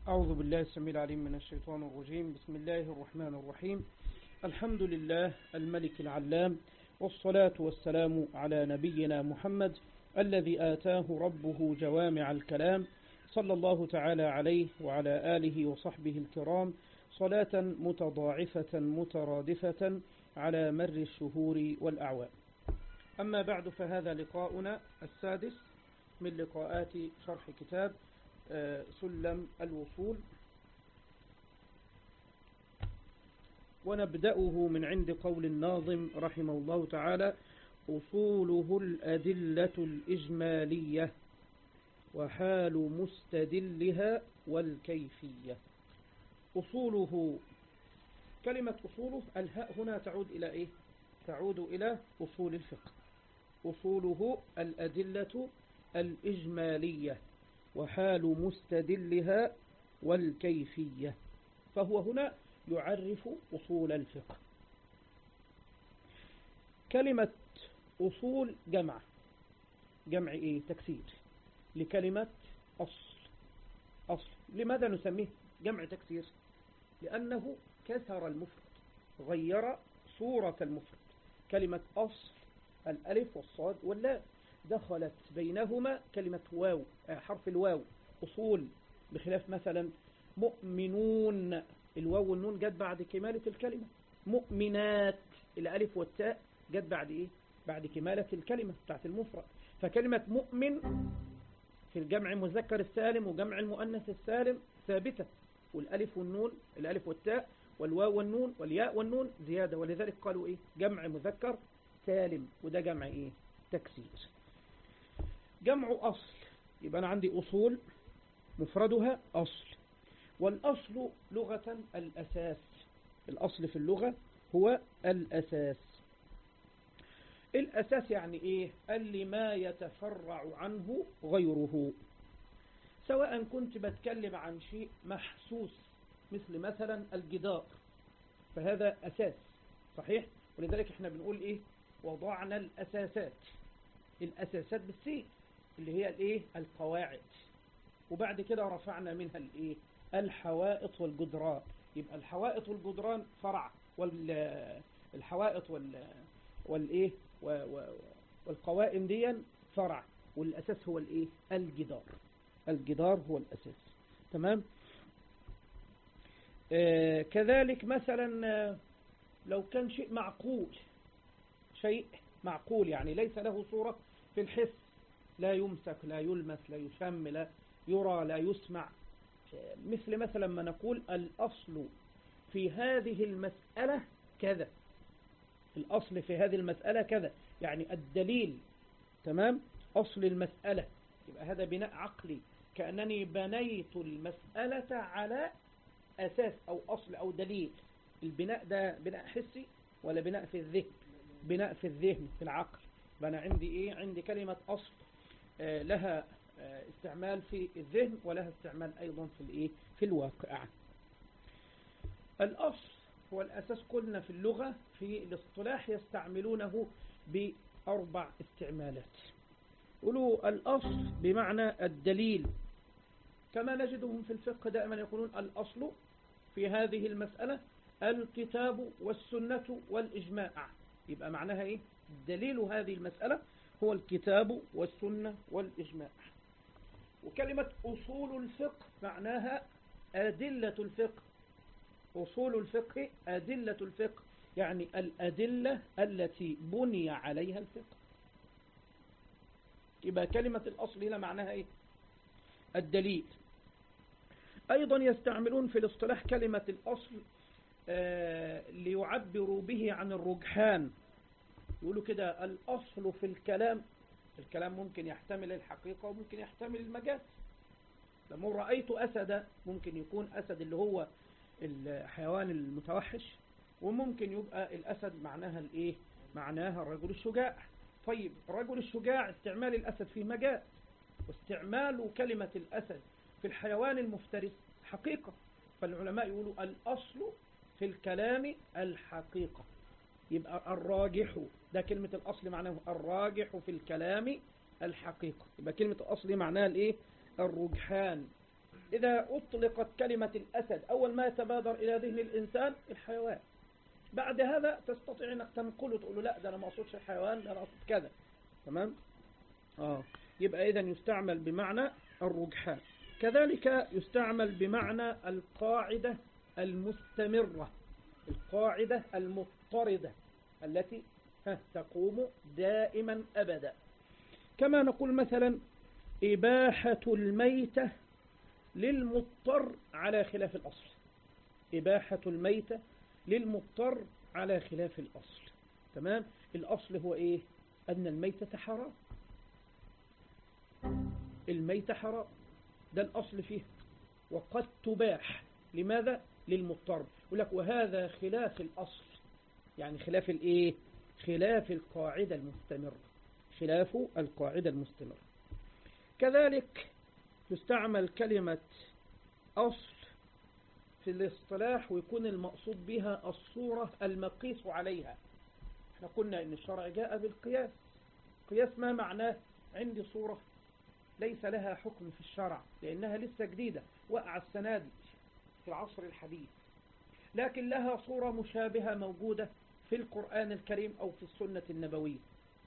أعوذ بالله السميع العليم من الشيطان الرجيم بسم الله الرحمن الرحيم الحمد لله الملك العلام والصلاة والسلام على نبينا محمد الذي آتاه ربه جوامع الكلام صلى الله تعالى عليه وعلى آله وصحبه الكرام صلاة متضاعفة مترادفة على مر الشهور والأعوام أما بعد فهذا لقاؤنا السادس من لقاءات شرح كتاب سلم الوصول ونبدأه من عند قول الناظم رحمه الله تعالى أصوله الأدلة الإجمالية وحال مستدلها والكيفية أصوله كلمة أصوله الهاء هنا تعود إلى إيه تعود إلى أصول الفقه أصوله الأدلة الإجمالية وحال مستدلها والكيفية فهو هنا يعرف أصول الفقه كلمة أصول جمع جمع إيه تكسير لكلمة أصل أصل لماذا نسميه جمع تكسير لأنه كسر المفرد غير صورة المفرد كلمة أصل الألف والصاد واللام دخلت بينهما كلمة واو حرف الواو أصول بخلاف مثلا مؤمنون الواو والنون جت بعد كمالة الكلمة مؤمنات الألف والتاء جت بعد إيه بعد كمالة الكلمة بتاعت المفرد فكلمة مؤمن في الجمع المذكر السالم وجمع المؤنث السالم ثابتة والألف والنون الألف والتاء والواو والنون والياء والنون زيادة ولذلك قالوا إيه جمع مذكر سالم وده جمع إيه تكسير جمع أصل يبقى أنا عندي أصول مفردها أصل والأصل لغة الأساس الأصل في اللغة هو الأساس الأساس يعني إيه اللي ما يتفرع عنه غيره سواء كنت بتكلم عن شيء محسوس مثل مثلا الجدار فهذا أساس صحيح ولذلك احنا بنقول إيه وضعنا الأساسات الأساسات بالسين اللي هي الايه القواعد وبعد كده رفعنا منها الايه الحوائط والجدران يبقى الحوائط والجدران فرع والحوائط وال والايه والقوائم دي فرع والاساس هو الايه الجدار الجدار هو الاساس تمام آه كذلك مثلا آه لو كان شيء معقول شيء معقول يعني ليس له صورة في الحس لا يمسك لا يلمس لا يشم لا يرى لا يسمع مثل مثلا ما نقول الأصل في هذه المسألة كذا الأصل في هذه المسألة كذا يعني الدليل تمام أصل المسألة يبقى هذا بناء عقلي كأنني بنيت المسألة على أساس أو أصل أو دليل البناء ده بناء حسي ولا بناء في الذهن بناء في الذهن في العقل فأنا عندي إيه عندي كلمة أصل آه لها آه استعمال في الذهن ولها استعمال أيضا في الإيه في الواقع الأصل هو الأساس قلنا في اللغة في الاصطلاح يستعملونه بأربع استعمالات قولوا الأصل بمعنى الدليل كما نجدهم في الفقه دائما يقولون الأصل في هذه المسألة الكتاب والسنة والإجماع يبقى معناها إيه دليل هذه المسألة هو الكتاب والسنة والإجماع وكلمة أصول الفقه معناها أدلة الفقه أصول الفقه أدلة الفقه يعني الأدلة التي بني عليها الفقه يبقى كلمة الأصل هنا معناها إيه الدليل أيضا يستعملون في الاصطلاح كلمة الأصل آه ليعبروا به عن الرجحان يقولوا كده الأصل في الكلام الكلام ممكن يحتمل الحقيقة وممكن يحتمل المجاز لما رأيت أسد ممكن يكون أسد اللي هو الحيوان المتوحش وممكن يبقى الأسد معناها الإيه معناها الرجل الشجاع طيب الرجل الشجاع استعمال الأسد فيه مجاز واستعمال كلمة الأسد في الحيوان المفترس حقيقة فالعلماء يقولوا الأصل في الكلام الحقيقة يبقى الراجح ده كلمة الأصل معناه الراجح في الكلام الحقيقة يبقى كلمة الأصل معناها الإيه الرجحان إذا أطلقت كلمة الأسد أول ما يتبادر إلى ذهن الإنسان الحيوان بعد هذا تستطيع أنك تنقله وتقول له لا ده أنا ما أقصدش الحيوان ده أنا أقصد كذا تمام آه يبقى إذا يستعمل بمعنى الرجحان كذلك يستعمل بمعنى القاعدة المستمرة القاعدة المضطردة التي تقوم دائما أبدا كما نقول مثلا إباحة الميتة للمضطر على خلاف الأصل إباحة الميتة للمضطر على خلاف الأصل تمام الأصل هو إيه أن الميتة حرام الميتة حرام ده الأصل فيه وقد تباح لماذا للمضطر يقول لك وهذا خلاف الأصل يعني خلاف الإيه خلاف القاعدة المستمرة خلاف القاعدة المستمرة كذلك تستعمل كلمة أصل في الاصطلاح ويكون المقصود بها الصورة المقيس عليها احنا قلنا ان الشرع جاء بالقياس قياس ما معناه عندي صورة ليس لها حكم في الشرع لأنها لسه جديدة وقع السنة دي في العصر الحديث لكن لها صورة مشابهة موجودة في القرآن الكريم أو في السنة النبوية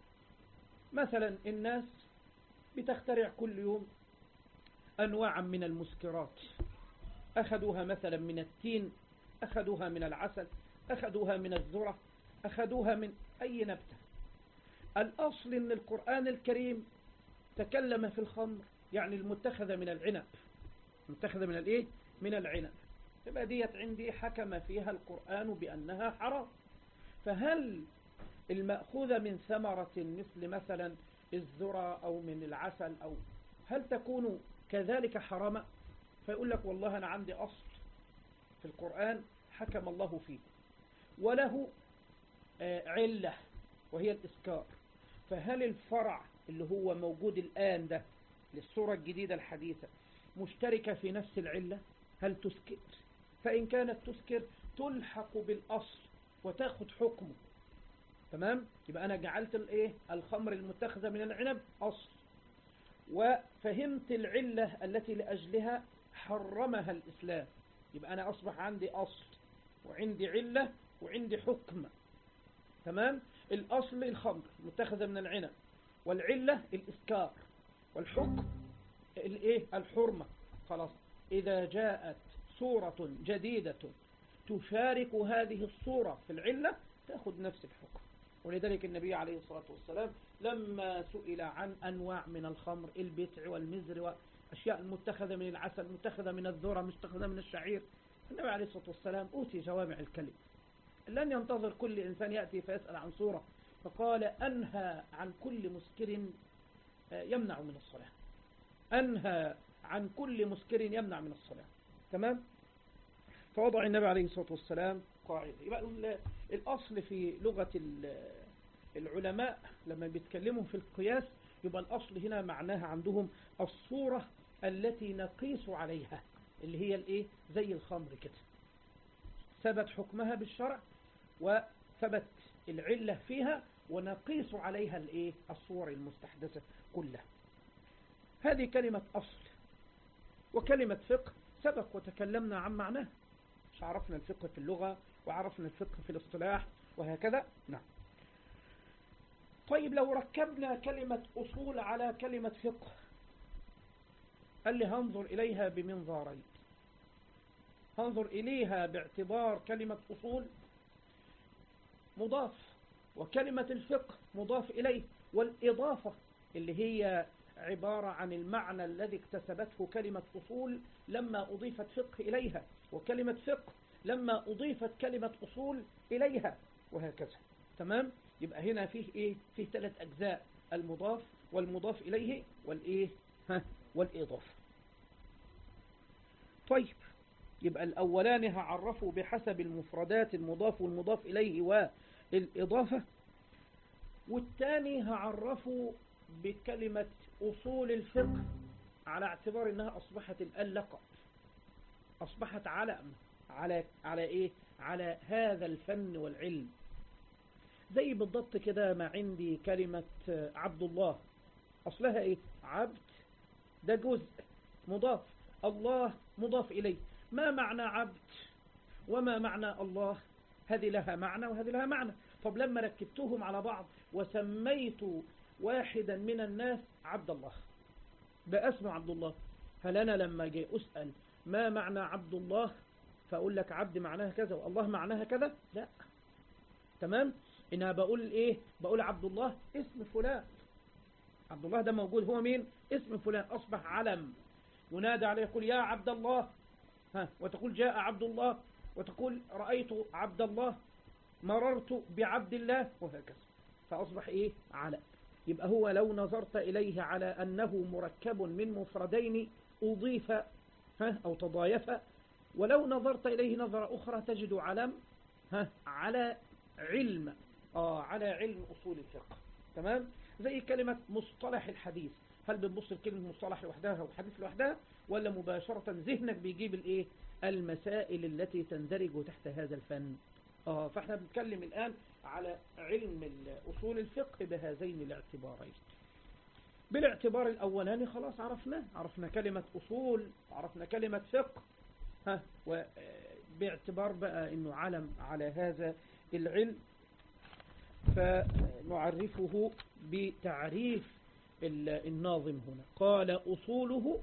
مثلا الناس بتخترع كل يوم أنواعا من المسكرات أخذوها مثلا من التين أخذوها من العسل أخذوها من الذرة أخذوها من أي نبتة الأصل أن القرآن الكريم تكلم في الخمر يعني المتخذة من العنب المتخذة من الإيه؟ من العنب يبقى ديت عندي حكم فيها القرآن بأنها حرام فهل المأخوذة من ثمرة مثل مثلا الذرة أو من العسل أو هل تكون كذلك حراما فيقول لك والله أنا عندي أصل في القرآن حكم الله فيه وله علة وهي الإسكار فهل الفرع اللي هو موجود الآن ده للصورة الجديدة الحديثة مشتركة في نفس العلة هل تسكر فإن كانت تسكر تلحق بالأصل وتاخد حكمه تمام يبقى أنا جعلت الايه الخمر المتخذة من العنب أصل وفهمت العلة التي لأجلها حرمها الإسلام يبقى أنا أصبح عندي أصل وعندي علة وعندي حكم تمام الأصل الخمر متخذة من العنب والعلة الإسكار والحكم الايه الحرمة خلاص إذا جاءت صورة جديدة تشارك هذه الصورة في العلة تأخذ نفس الحكم ولذلك النبي عليه الصلاة والسلام لما سئل عن أنواع من الخمر البتع والمزر وأشياء المتخذة من العسل متخذة من الذرة متخذة من الشعير النبي عليه الصلاة والسلام أوتي جوامع الكلم لن ينتظر كل إنسان يأتي فيسأل عن صورة فقال أنهى عن كل مسكر يمنع من الصلاة أنهى عن كل مسكر يمنع من الصلاة تمام فوضع النبي عليه الصلاة والسلام قاعدة يبقى الأصل في لغة العلماء لما بيتكلموا في القياس يبقى الأصل هنا معناها عندهم الصورة التي نقيس عليها اللي هي الايه زي الخمر كده ثبت حكمها بالشرع وثبت العلة فيها ونقيس عليها الايه الصور المستحدثة كلها هذه كلمة أصل وكلمة فقه سبق وتكلمنا عن معناه مش عرفنا الفقه في اللغة وعرفنا الفقه في الاصطلاح وهكذا نعم طيب لو ركبنا كلمة أصول على كلمة فقه قال لي هنظر إليها بمنظارين هنظر إليها باعتبار كلمة أصول مضاف وكلمة الفقه مضاف إليه والإضافة اللي هي عبارة عن المعنى الذي اكتسبته كلمة أصول لما أضيفت فقه إليها وكلمة فقه لما أضيفت كلمة أصول إليها وهكذا تمام يبقى هنا فيه إيه فيه ثلاث أجزاء المضاف والمضاف إليه والإيه ها والإضافة طيب يبقى الأولان هعرفوا بحسب المفردات المضاف والمضاف إليه والإضافة والثاني هعرفوا بكلمة أصول الفقه على اعتبار أنها أصبحت الآن لقب أصبحت علم على على إيه على هذا الفن والعلم زي بالضبط كده ما عندي كلمة عبد الله أصلها إيه عبد ده جزء مضاف الله مضاف إليه ما معنى عبد وما معنى الله هذه لها معنى وهذه لها معنى طب لما ركبتهم على بعض وسميت واحدا من الناس عبد الله بقى اسمه عبد الله هل أنا لما جاي أسأل ما معنى عبد الله فأقول لك عبد معناها كذا والله معناها كذا لا تمام إنها بقول إيه بقول عبد الله اسم فلان عبد الله ده موجود هو مين اسم فلان أصبح علم ينادى عليه يقول يا عبد الله ها وتقول جاء عبد الله وتقول رأيت عبد الله مررت بعبد الله وهكذا فأصبح إيه علم يبقى هو لو نظرت إليه على أنه مركب من مفردين أضيف ها أو تضايف ولو نظرت إليه نظرة أخرى تجد علم ها على علم آه على علم أصول الفقه تمام زي كلمة مصطلح الحديث هل بنبص لكلمة مصطلح لوحدها والحديث لوحدها ولا مباشرة ذهنك بيجيب الايه المسائل التي تندرج تحت هذا الفن آه فاحنا بنتكلم الآن على علم أصول الفقه بهذين الاعتبارين بالاعتبار الأولاني خلاص عرفنا عرفنا كلمة أصول عرفنا كلمة فقه ها باعتبار بقى انه علم على هذا العلم فنعرفه بتعريف الناظم هنا قال أصوله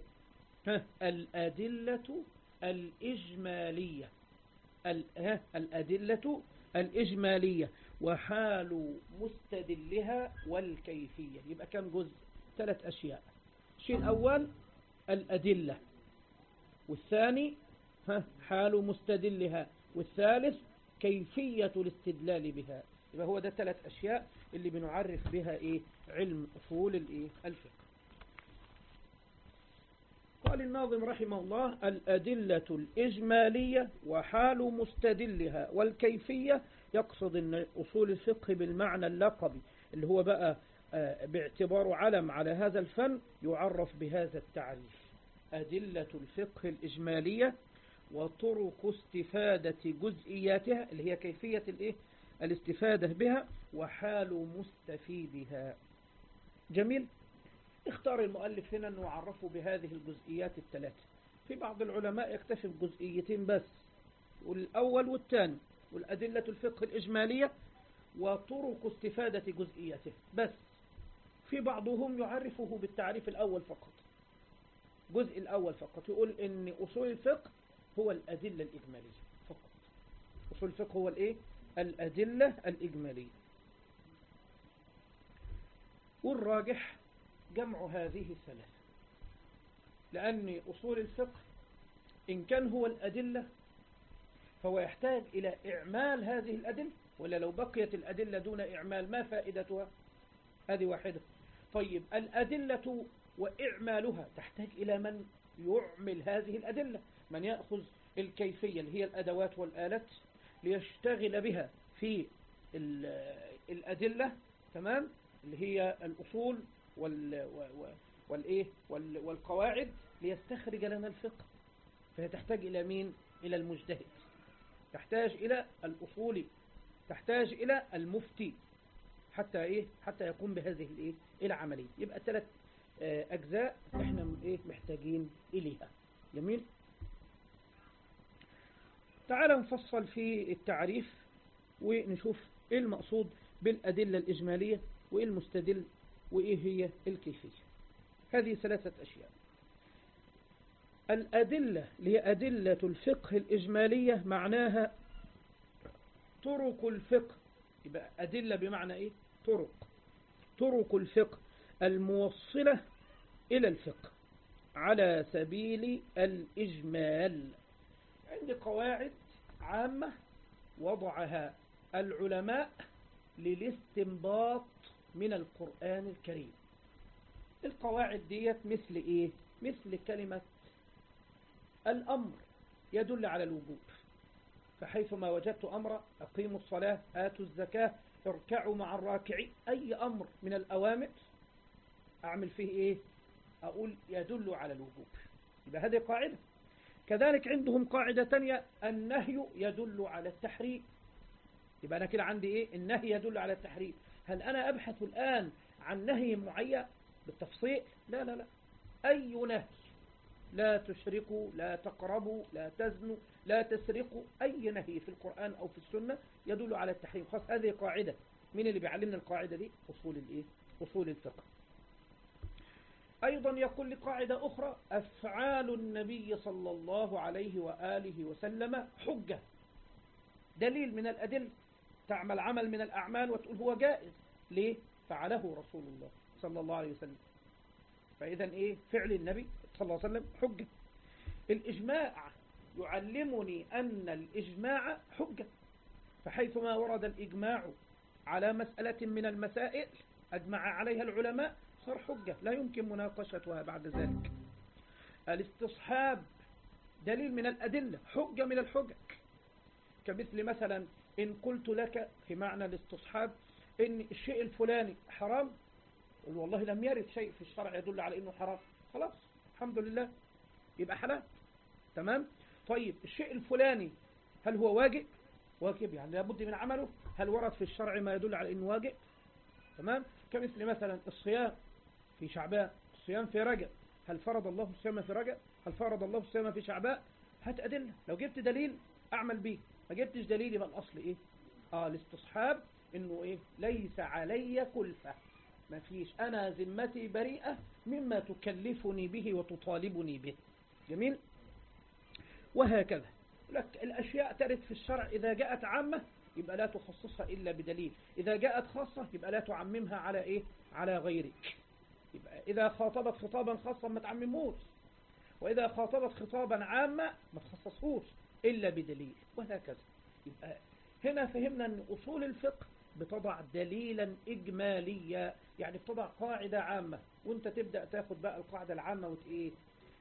الأدلة الإجمالية الأدلة الإجمالية وحال مستدلها والكيفية يبقى كم جزء ثلاث أشياء الشيء الأول الأدلة والثاني حال مستدلها والثالث كيفية الاستدلال بها يبقى هو ده ثلاث أشياء اللي بنعرف بها إيه علم أصول الإيه الفقه قال الناظم رحمه الله الأدلة الإجمالية وحال مستدلها والكيفية يقصد أن أصول الفقه بالمعنى اللقبي اللي هو بقى باعتبار علم على هذا الفن يعرف بهذا التعريف أدلة الفقه الإجمالية وطرق استفادة جزئياتها اللي هي كيفية الايه الاستفادة بها وحال مستفيدها جميل اختار المؤلف هنا أنه يعرفه بهذه الجزئيات الثلاثة في بعض العلماء يكتفي بجزئيتين بس والأول والثاني والأدلة الفقه الإجمالية وطرق استفادة جزئياته بس في بعضهم يعرفه بالتعريف الأول فقط الجزء الأول فقط يقول إن أصول الفقه هو الأدلة الإجمالية فقط أصول الفقه هو الإيه؟ الأدلة الإجمالية والراجح جمع هذه الثلاثة لأن أصول الفقه إن كان هو الأدلة فهو يحتاج إلى إعمال هذه الأدلة ولا لو بقيت الأدلة دون إعمال ما فائدتها هذه واحدة طيب الأدلة وإعمالها تحتاج إلى من يعمل هذه الأدلة من يأخذ الكيفية اللي هي الأدوات والآلات ليشتغل بها في الأدلة تمام اللي هي الأصول وال والإيه والقواعد ليستخرج لنا الفقه فهي تحتاج إلى مين إلى المجتهد تحتاج إلى الأصولي تحتاج إلى المفتي حتى إيه حتى يقوم بهذه الإيه العملية يبقى ثلاث أجزاء إحنا إيه محتاجين إليها جميل تعال نفصل في التعريف ونشوف إيه المقصود بالأدلة الإجمالية وإيه المستدل وإيه هي الكيفية هذه ثلاثة أشياء الأدلة اللي هي أدلة الفقه الإجمالية معناها طرق الفقه يبقى أدلة بمعنى إيه طرق طرق الفقه الموصلة إلى الفقه على سبيل الإجمال عندي قواعد عامة وضعها العلماء للاستنباط من القرآن الكريم القواعد ديت مثل إيه مثل كلمة الأمر يدل على الوجوب فحيثما وجدت أمر أقيموا الصلاة آتوا الزكاة اركعوا مع الراكعين أي أمر من الأوامر أعمل فيه إيه أقول يدل على الوجوب يبقى هذه قاعدة كذلك عندهم قاعدة تانية النهي يدل على التحريم يبقى أنا كده عندي إيه النهي يدل على التحريم هل أنا أبحث الآن عن نهي معين بالتفصيل لا لا لا أي نهي لا تشركوا لا تقربوا لا تزنوا لا تسرقوا أي نهي في القرآن أو في السنة يدل على التحريم خاص هذه قاعدة مين اللي بيعلمنا القاعدة دي أصول الإيه أصول الفقه أيضا يقول لقاعدة أخرى أفعال النبي صلى الله عليه وآله وسلم حجة دليل من الأدل تعمل عمل من الأعمال وتقول هو جائز ليه فعله رسول الله صلى الله عليه وسلم فإذا إيه فعل النبي صلى الله عليه وسلم حجة الإجماع يعلمني أن الإجماع حجة فحيثما ورد الإجماع على مسألة من المسائل أجمع عليها العلماء صار حجة لا يمكن مناقشتها بعد ذلك الاستصحاب دليل من الأدلة حجة من الحجج كمثل مثلا إن قلت لك في معنى الاستصحاب إن الشيء الفلاني حرام قل والله لم يرد شيء في الشرع يدل على إنه حرام خلاص الحمد لله يبقى حلال تمام طيب الشيء الفلاني هل هو واجب واجب يعني لابد من عمله هل ورد في الشرع ما يدل على إنه واجب تمام كمثل مثلا الصيام في شعبان الصيام في رجب هل فرض الله الصيام في رجب هل فرض الله الصيام في شعبان هات أدلة لو جبت دليل أعمل به ما جبتش دليل يبقى الأصل إيه آه الاستصحاب إنه إيه ليس علي كلفة ما فيش أنا ذمتي بريئة مما تكلفني به وتطالبني به جميل وهكذا لك الأشياء ترد في الشرع إذا جاءت عامة يبقى لا تخصصها إلا بدليل إذا جاءت خاصة يبقى لا تعممها على إيه على غيرك يبقى إذا خاطبت خطابا خاصا ما تعمموش وإذا خاطبت خطابا عاما ما تخصصهوش إلا بدليل وهكذا يبقى هنا فهمنا أن أصول الفقه بتضع دليلا إجماليا يعني بتضع قاعدة عامة وانت تبدأ تاخد بقى القاعدة العامة وتإيه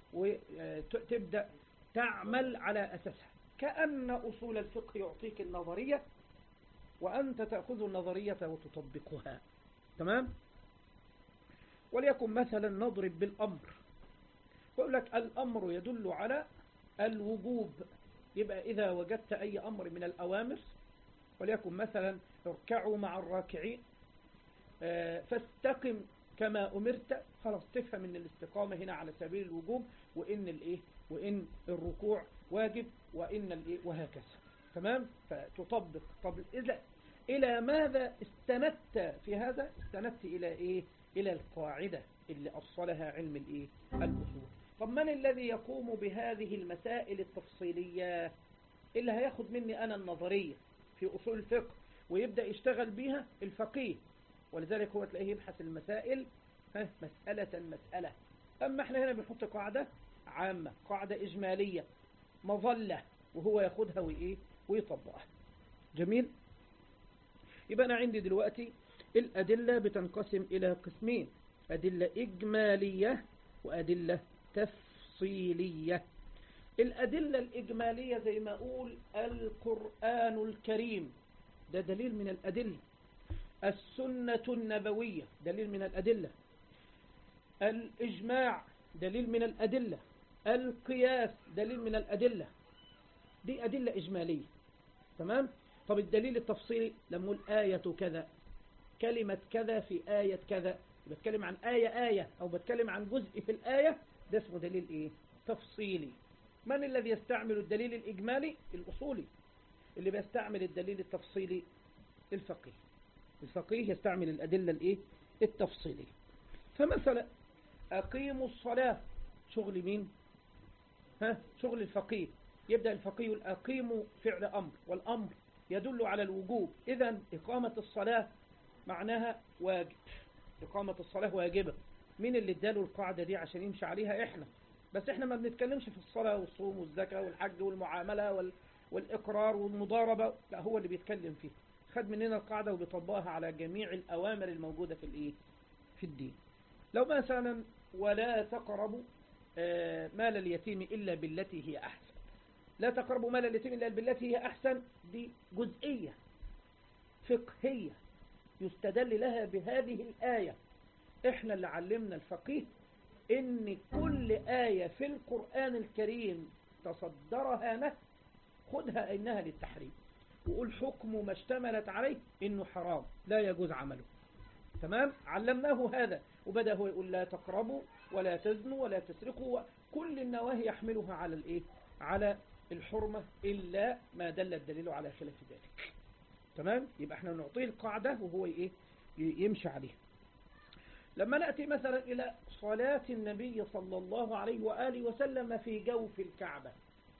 وتبدأ تعمل على أساسها كأن أصول الفقه يعطيك النظرية وأنت تأخذ النظرية وتطبقها تمام وليكن مثلا نضرب بالأمر يقول لك الأمر يدل على الوجوب يبقى إذا وجدت أي أمر من الأوامر وليكن مثلا اركعوا مع الراكعين فاستقم كما أمرت خلاص تفهم ان الاستقامة هنا على سبيل الوجوب وإن الإيه وإن الركوع واجب وإن الإيه وهكذا تمام فتطبق طب إذا إلى ماذا استندت في هذا استندت إلى إيه إلى القاعدة اللي أصلها علم الإيه الأصول طب من الذي يقوم بهذه المسائل التفصيلية اللي هياخد مني أنا النظرية في أصول الفقه ويبدأ يشتغل بيها الفقيه ولذلك هو تلاقيه يبحث المسائل ها مسألة مسألة أما احنا هنا بنحط قاعدة عامة قاعدة إجمالية مظلة وهو ياخدها وإيه ويطبقها جميل يبقى أنا عندي دلوقتي الأدلة بتنقسم إلى قسمين أدلة إجمالية وأدلة تفصيلية الأدلة الإجمالية زي ما أقول القرآن الكريم ده دليل من الأدلة السنة النبوية دليل من الأدلة الإجماع دليل من الأدلة القياس دليل من الأدلة دي أدلة إجمالية تمام طب الدليل التفصيلي لما نقول آية كذا كلمة كذا في آية كذا بتكلم عن آية آية أو بتكلم عن جزء في الآية ده اسمه دليل إيه تفصيلي من الذي يستعمل الدليل الإجمالي الأصولي اللي بيستعمل الدليل التفصيلي الفقيه الفقيه يستعمل الأدلة الإيه التفصيلية فمثلا أقيموا الصلاة شغل مين ها شغل الفقيه يبدأ الفقيه أقيموا فعل أمر والأمر يدل على الوجوب إذا إقامة الصلاة معناها واجب إقامة الصلاة واجبة مين اللي اداله القاعدة دي عشان يمشي عليها إحنا بس إحنا ما بنتكلمش في الصلاة والصوم والزكاة والحج والمعاملة وال... والإقرار والمضاربة لا هو اللي بيتكلم فيه خد مننا القاعدة وبيطبقها على جميع الأوامر الموجودة في الإيه في الدين لو مثلا ولا تقربوا مال اليتيم إلا بالتي هي أحسن لا تقربوا مال اليتيم إلا بالتي هي أحسن دي جزئية فقهية يستدل لها بهذه الآية إحنا اللي علمنا الفقيه إن كل آية في القرآن الكريم تصدرها نه خدها إنها للتحريم وقول حكم ما اشتملت عليه إنه حرام لا يجوز عمله تمام علمناه هذا وبدأ هو يقول لا تقربوا ولا تزنوا ولا تسرقوا كل النواهي يحملها على الايه على الحرمة إلا ما دل الدليل على خلاف ذلك تمام يبقى احنا نعطيه القاعدة وهو ايه يمشي عليها لما نأتي مثلا إلى صلاة النبي صلى الله عليه وآله وسلم في جوف الكعبة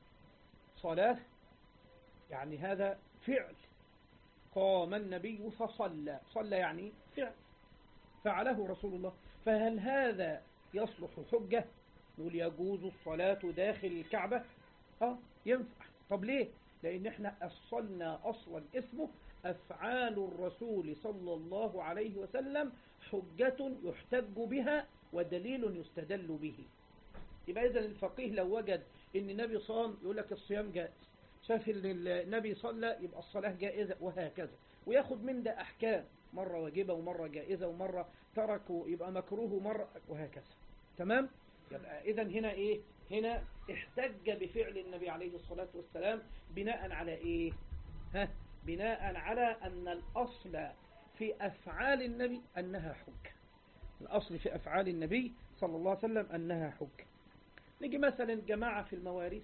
صلاة يعني هذا فعل قام النبي فصلى صلى يعني فعل فعله رسول الله فهل هذا يصلح حجة نقول يجوز الصلاة داخل الكعبة اه ينفع طب ليه لان احنا اصلنا اصلا اسمه افعال الرسول صلى الله عليه وسلم حجة يحتج بها ودليل يستدل به يبقى اذا الفقيه لو وجد ان النبي صام يقول لك الصيام جائز شاف ان النبي صلى يبقى الصلاة جائزة وهكذا وياخد من ده احكام مرة واجبة ومرة جائزة ومرة ترك يبقى مكروه ومرة وهكذا تمام يبقى اذا هنا ايه هنا احتج بفعل النبي عليه الصلاة والسلام بناء على ايه ها بناء على ان الاصل في افعال النبي انها حج الاصل في افعال النبي صلى الله عليه وسلم انها حج نيجي مثلا جماعة في المواريث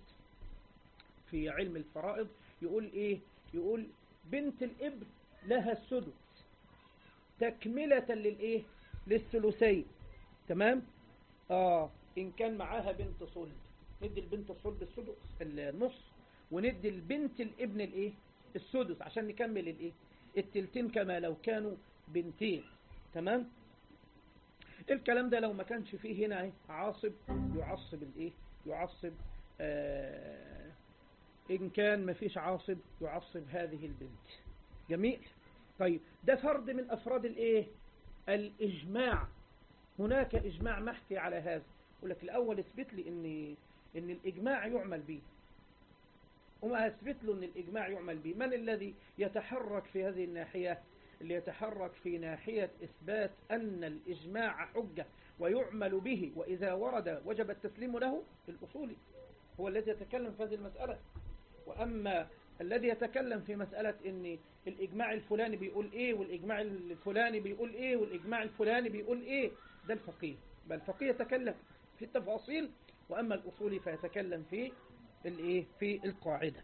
في علم الفرائض يقول ايه يقول بنت الابن لها السدس تكملة للايه للثلثين تمام اه ان كان معاها بنت صلب ندي البنت الصلب السدس النص وندي البنت الابن الايه السدس عشان نكمل الايه التلتين كما لو كانوا بنتين تمام الكلام ده لو ما كانش فيه هنا ايه عاصب يعصب الايه يعصب آه ان كان ما فيش عاصب يعصب هذه البنت جميل طيب ده فرد من افراد الايه الاجماع هناك اجماع محكي على هذا يقول لك الاول اثبت لي ان ان الاجماع يعمل به وما اثبت له ان الاجماع يعمل به من الذي يتحرك في هذه الناحية اللي يتحرك في ناحية اثبات ان الاجماع حجة ويعمل به واذا ورد وجب التسليم له الاصولي هو الذي يتكلم في هذه المسألة واما الذي يتكلم في مسألة ان الاجماع الفلاني بيقول ايه والاجماع الفلاني بيقول ايه والاجماع الفلاني بيقول ايه ده الفقيه بل الفقيه يتكلم في التفاصيل واما الاصولي فيتكلم في الايه في القاعدة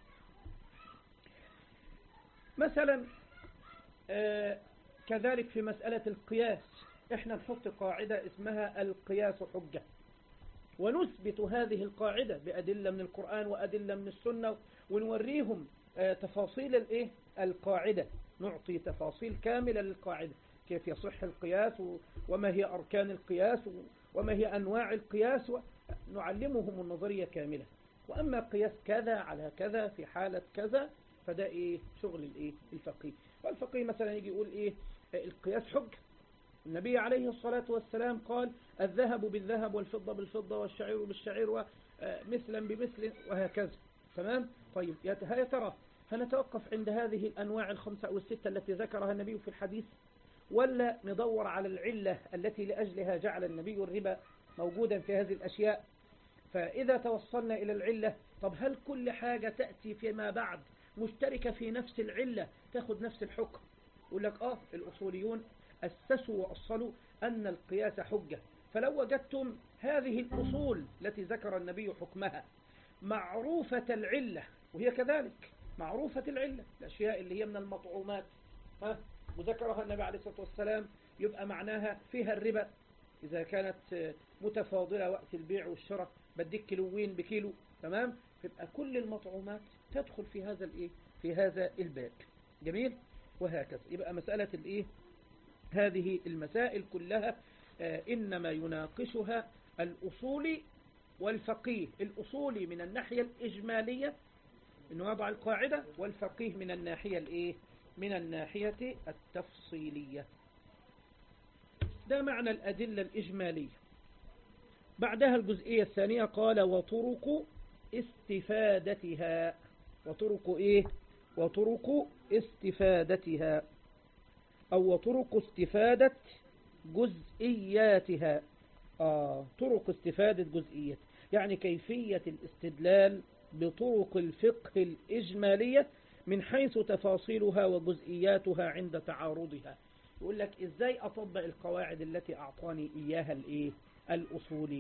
مثلا آه كذلك في مسألة القياس احنا نحط قاعدة اسمها القياس حجة ونثبت هذه القاعدة بأدلة من القرآن وأدلة من السنة ونوريهم آه تفاصيل الايه القاعدة نعطي تفاصيل كاملة للقاعدة كيف يصح القياس وما هي أركان القياس وما هي أنواع القياس نعلمهم النظرية كاملة وأما قياس كذا على كذا في حالة كذا فده إيه شغل الإيه الفقيه والفقيه مثلا يجي يقول إيه القياس حج النبي عليه الصلاة والسلام قال الذهب بالذهب والفضة بالفضة والشعير بالشعير ومثلا بمثل وهكذا تمام طيب يا ترى هنتوقف عند هذه الأنواع الخمسة أو الستة التي ذكرها النبي في الحديث ولا ندور على العلة التي لأجلها جعل النبي الربا موجودا في هذه الأشياء فإذا توصلنا إلى العلة طب هل كل حاجة تأتي فيما بعد مشتركة في نفس العلة تاخد نفس الحكم يقول لك آه الأصوليون أسسوا وأصلوا أن القياس حجة فلو وجدتم هذه الأصول التي ذكر النبي حكمها معروفة العلة وهي كذلك معروفة العلة الأشياء اللي هي من المطعومات ها وذكرها النبي عليه الصلاة والسلام يبقى معناها فيها الربا إذا كانت متفاضلة وقت البيع والشراء بديك كيلوين بكيلو تمام يبقى كل المطعومات تدخل في هذا الايه في هذا الباب جميل وهكذا يبقى مسألة الايه هذه المسائل كلها آه إنما يناقشها الأصولي والفقيه الأصولي من الناحية الإجمالية إنه يضع القاعدة والفقيه من الناحية الإيه من الناحية التفصيلية ده معنى الأدلة الإجمالية بعدها الجزئية الثانية قال وطرق استفادتها وطرق إيه وطرق استفادتها أو وطرق استفادة جزئياتها آه طرق استفادة جزئيات يعني كيفية الاستدلال بطرق الفقه الإجمالية من حيث تفاصيلها وجزئياتها عند تعارضها يقول لك ازاي اطبق القواعد التي اعطاني اياها الايه الاصولي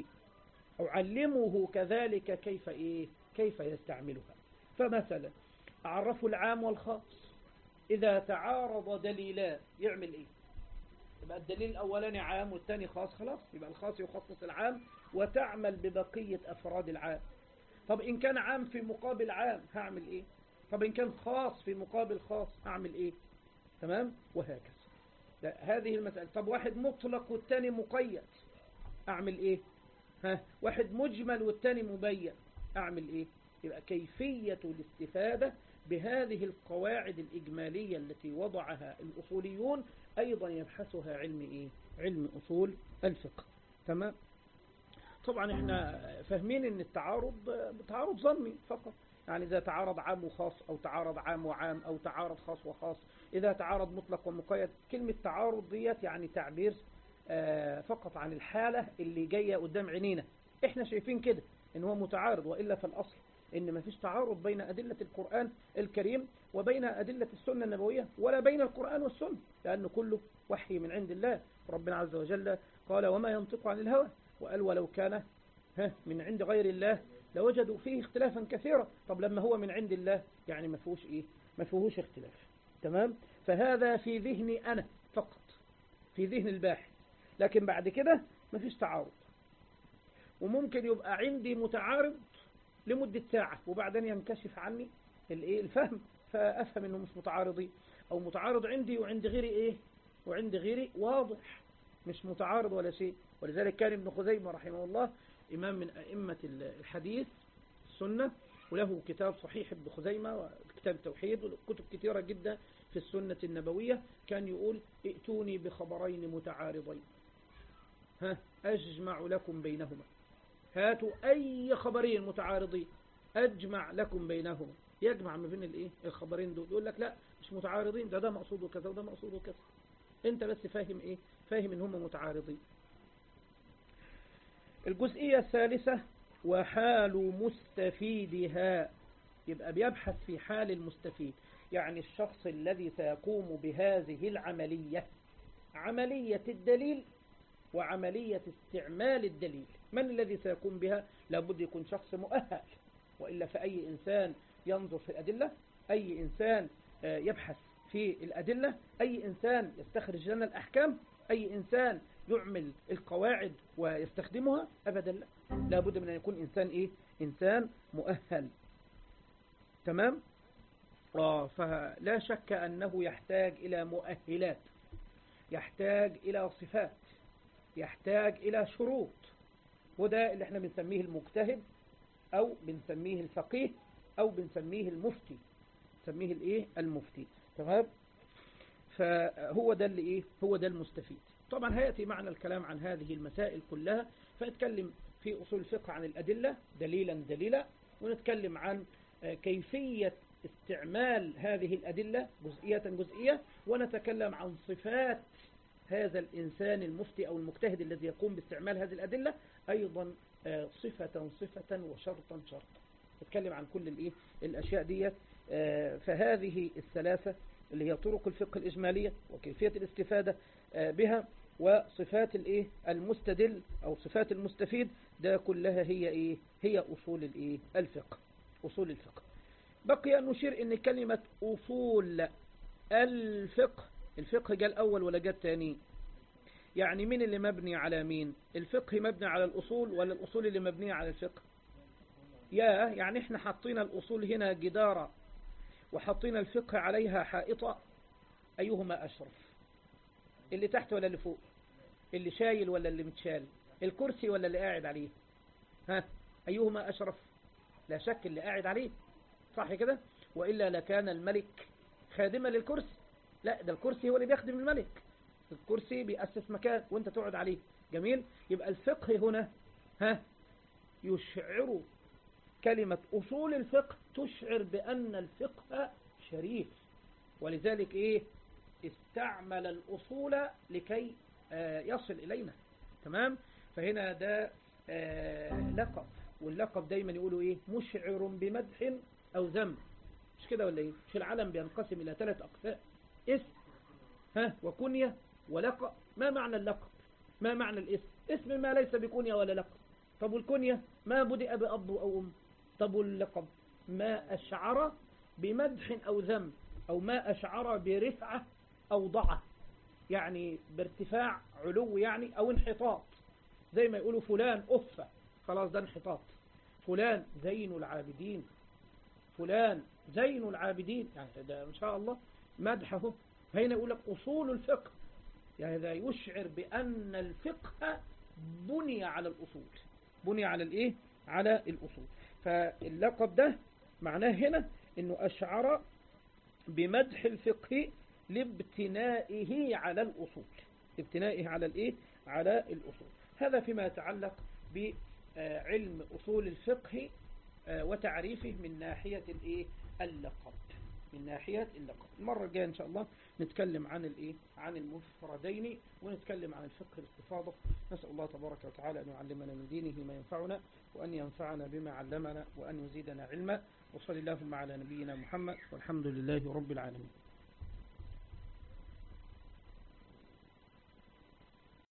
اعلمه كذلك كيف ايه كيف يستعملها فمثلا اعرفه العام والخاص اذا تعارض دليلان يعمل ايه يبقى الدليل الاولاني عام والثاني خاص خلاص يبقى الخاص يخصص العام وتعمل ببقية افراد العام طب ان كان عام في مقابل عام هعمل ايه طب ان كان خاص في مقابل خاص هعمل ايه تمام وهكذا هذه المسألة طب واحد مطلق والتاني مقيد اعمل ايه ها واحد مجمل والتاني مبين اعمل ايه يبقى كيفية الاستفادة بهذه القواعد الإجمالية التي وضعها الأصوليون أيضا يبحثها علم إيه؟ علم أصول الفقه تمام طبعا احنا فاهمين ان التعارض تعارض ظني فقط يعني إذا تعارض عام وخاص أو تعارض عام وعام أو تعارض خاص وخاص إذا تعارض مطلق ومقيد كلمة تعارض ديت يعني تعبير فقط عن الحالة اللي جاية قدام عينينا احنا شايفين كده ان هو متعارض وإلا فالأصل ان ما فيش تعارض بين أدلة القرآن الكريم وبين أدلة السنة النبوية ولا بين القرآن والسنة لأنه كله وحي من عند الله ربنا عز وجل قال وما ينطق عن الهوى وقال ولو كان من عند غير الله لوجدوا فيه اختلافا كثيرا طب لما هو من عند الله يعني ما فيهوش ايه ما فيهوش اختلاف تمام فهذا في ذهني أنا فقط في ذهن الباحث لكن بعد كده ما فيش تعارض وممكن يبقى عندي متعارض لمدة ساعة وبعدين ينكشف عني الايه الفهم فأفهم انه مش متعارضي او متعارض عندي وعند غيري ايه وعند غيري واضح مش متعارض ولا شيء ولذلك كان ابن خزيمة رحمه الله إمام من أئمة الحديث السنة وله كتاب صحيح ابن خزيمة وكتاب التوحيد وكتب كثيرة جدا في السنة النبوية كان يقول ائتوني بخبرين متعارضين ها أجمع لكم بينهما هاتوا أي خبرين متعارضين أجمع لكم بينهما يجمع ما بين الايه الخبرين دول يقول لك لا مش متعارضين ده ده مقصود كذا وده مقصود كذا انت بس فاهم ايه فاهم ان هم متعارضين الجزئية الثالثة وحال مستفيدها يبقى بيبحث في حال المستفيد يعني الشخص الذي سيقوم بهذه العملية عملية الدليل وعملية استعمال الدليل من الذي سيقوم بها لابد يكون شخص مؤهل وإلا فأي إنسان ينظر في الأدلة أي إنسان يبحث في الأدلة أي إنسان يستخرج لنا الأحكام أي إنسان يعمل القواعد ويستخدمها أبدا لا لابد من أن يكون إنسان إيه إنسان مؤهل تمام آه فلا شك أنه يحتاج إلى مؤهلات يحتاج إلى صفات يحتاج إلى شروط وده اللي احنا بنسميه المجتهد أو بنسميه الفقيه أو بنسميه المفتي نسميه الإيه المفتي تمام فهو ده اللي إيه هو ده المستفيد طبعا هيأتي معنا الكلام عن هذه المسائل كلها فنتكلم في أصول الفقه عن الأدلة دليلا دليلا ونتكلم عن كيفية استعمال هذه الأدلة جزئية جزئية ونتكلم عن صفات هذا الإنسان المفتي أو المجتهد الذي يقوم باستعمال هذه الأدلة أيضا صفة صفة وشرطا شرطا نتكلم عن كل الإيه الأشياء دي فهذه الثلاثة اللي هي طرق الفقه الإجمالية وكيفية الاستفادة بها وصفات الايه المستدل او صفات المستفيد ده كلها هي ايه هي اصول الايه الفقه اصول الفقه بقي ان نشير ان كلمة اصول الفقه الفقه جاء الاول ولا جاء الثاني يعني مين اللي مبني على مين الفقه مبني على الاصول ولا الاصول اللي مبنية على الفقه يا يعني احنا حطينا الاصول هنا جدارة وحطينا الفقه عليها حائطة ايهما اشرف اللي تحت ولا اللي فوق اللي شايل ولا اللي متشال الكرسي ولا اللي قاعد عليه ها أيهما أشرف لا شك اللي قاعد عليه صح كده وإلا لكان الملك خادما للكرسي لا ده الكرسي هو اللي بيخدم الملك الكرسي بيأسس مكان وانت تقعد عليه جميل يبقى الفقه هنا ها يشعر كلمة أصول الفقه تشعر بأن الفقه شريف ولذلك إيه استعمل الأصول لكي يصل إلينا تمام فهنا ده لقب واللقب دايما يقولوا إيه مشعر بمدح أو ذم مش كده ولا إيه مش العالم بينقسم إلى ثلاث أقسام اسم ها وكنية ولقب ما معنى اللقب ما معنى الاسم اسم ما ليس بكنية ولا لقب طب والكنية ما بدأ بأب أو أم طب واللقب ما أشعر بمدح أو ذم أو ما أشعر برفعة أو ضعة يعني بارتفاع علو يعني أو انحطاط زي ما يقولوا فلان أفة خلاص ده انحطاط فلان زين العابدين فلان زين العابدين يعني ده إن شاء الله مدحه هنا يقول لك أصول الفقه يعني ده يشعر بأن الفقه بني على الأصول بني على الإيه؟ على الأصول فاللقب ده معناه هنا أنه أشعر بمدح الفقه لابتنائه على الأصول ابتنائه على الإيه؟ على الأصول هذا فيما يتعلق بعلم أصول الفقه وتعريفه من ناحية الإيه؟ اللقب من ناحية اللقب المرة الجاية إن شاء الله نتكلم عن الإيه؟ عن المفردين ونتكلم عن الفقه الاستفاضة نسأل الله تبارك وتعالى أن يعلمنا من دينه ما ينفعنا وأن ينفعنا بما علمنا وأن يزيدنا علما وصلى اللهم على نبينا محمد والحمد لله رب العالمين